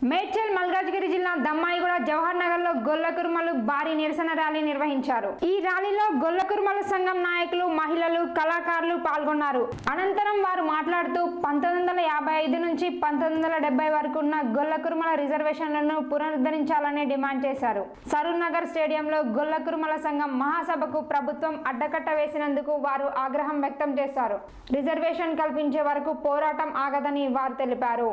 మేడ్చల్ మల్కాజ్గిరి జిల్లా దమ్మాయిగూడ జవహర్ నగర్ లో గొల్ల కురుమలు భారీ నిరసన ర్యాలీ నిర్వహించారు ఈ ర్యాలీలో గొల్ల కురుమల సంఘం నాయకులు మహిళలు కళాకారులు పాల్గొన్నారు అనంతరం వారు మాట్లాడుతూ పంతొమ్మిది వందల యాభై ఐదు నుంచి పంతొమ్మిది వందల డెబ్బై వరకు ఉన్న గొల్ల కురుమల రిజర్వేషన్లను పునరుద్ధరించాలని డిమాండ్ చేశారు సరూర్ నగర్ స్టేడియంలో గొల్ల కురుమల సంఘం మహాసభకు ప్రభుత్వం అడ్డకట్ట వేసినందుకు వారు ఆగ్రహం వ్యక్తం చేశారు రిజర్వేషన్ కల్పించే వరకు పోరాటం ఆగదని వారు తెలిపారు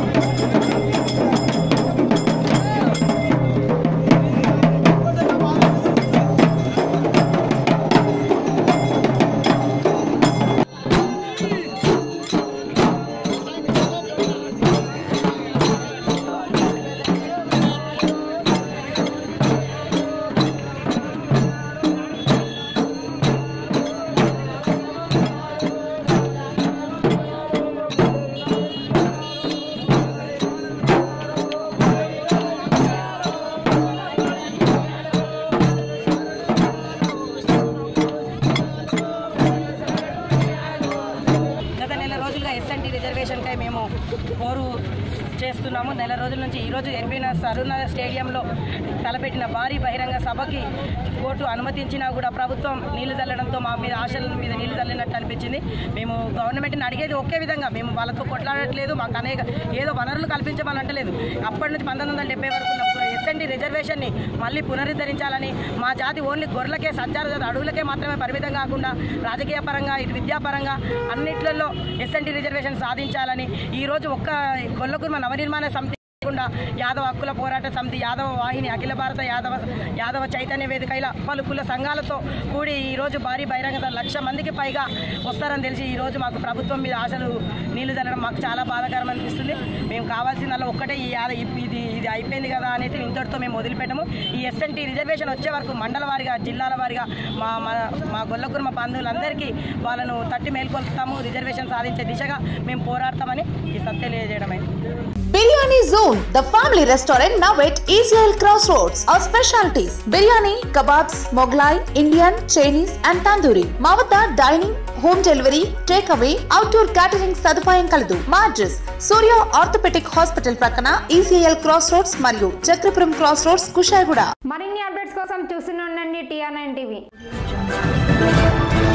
గత నెల రోజులుగా ఎస్ఎన్టీ రిజర్వేషన్కై మేము పోరు చేస్తున్నాము నెల రోజుల నుంచి ఈరోజు ఎర్బీన సరూనగర్ స్టేడియంలో తలపెట్టిన భారీ బహిరంగ సభకి కోర్టు అనుమతించినా కూడా ప్రభుత్వం నీళ్లు చల్లడంతో మా మీద ఆశల మీద నీళ్లు చల్లినట్టు అనిపించింది మేము గవర్నమెంట్ని అడిగేది ఒకే విధంగా మేము వాళ్ళతో కొట్లాడట్లేదు మాకు అనేక ఏదో వనరులు కల్పించమని అంటలేదు అప్పటి నుంచి పంతొమ్మిది వందల డెబ్బై వరకు ఉన్న ఎస్ఎన్టీ రిజర్వేషన్ని మళ్ళీ పునరుద్ధరించాలని మా జాతి ఓన్లీ గొర్రెలకే సంచార జాతి అడవులకే మాత్రమే పరిమితం కాకుండా రాజకీయ పరంగా ఇటు విద్యాపరంగా అన్నిట్లలో ఎస్ఎన్టీ రిజర్వేషన్ సాధించాలని ఈరోజు ఒక్క గొల్లకుర్మ నవనిర్మాణ సమితి కాకుండా యాదవ హక్కుల పోరాట సమితి యాదవ వాహిని అఖిల భారత యాదవ యాదవ చైతన్య వేదిక ఇలా పలు కుల సంఘాలతో కూడి ఈ రోజు భారీ బహిరంగ సభ లక్ష మందికి పైగా వస్తారని తెలిసి ఈ రోజు మాకు ప్రభుత్వం మీద ఆశలు నీళ్లు చల్లడం మాకు చాలా బాధాకరం అనిపిస్తుంది మేము కావాల్సిందల్లా ఒక్కటే ఈ యాద ఇది ఇది అయిపోయింది కదా అనేసి ఇంతటితో మేము వదిలిపెట్టము ఈ ఎస్ఎన్టీ రిజర్వేషన్ వచ్చే వరకు మండల వారిగా జిల్లాల వారిగా మా మా- మా గొల్లకుర్మ బంధువులందరికీ వాళ్ళను తట్టి మేల్కొల్పుతాము రిజర్వేషన్ సాధించే దిశగా మేము పోరాడతామని ఈ సత్య తెలియజేయడమైంది biryani zone the family restaurant now at ECL cross roads our specialities biryani kebabs Mughlai Indian Chinese and tandoori మా వద్ద dining home delivery take away outdoor catering సదుపాయం కలదు మా అడ్రస్ సూర్య ఆర్థోపెటిక్ హాస్పిటల్ ప్రక్కన ఈసీఎల్ క్రాస్ రోడ్స్ మరియు చక్రపురం క్రాస్ రోడ్స్ కుషాయిగూడ మరిన్ని అప్డేట్స్ కోసం చూస్తూనే ఉండండి టీఆర్ నైన్ టీవీ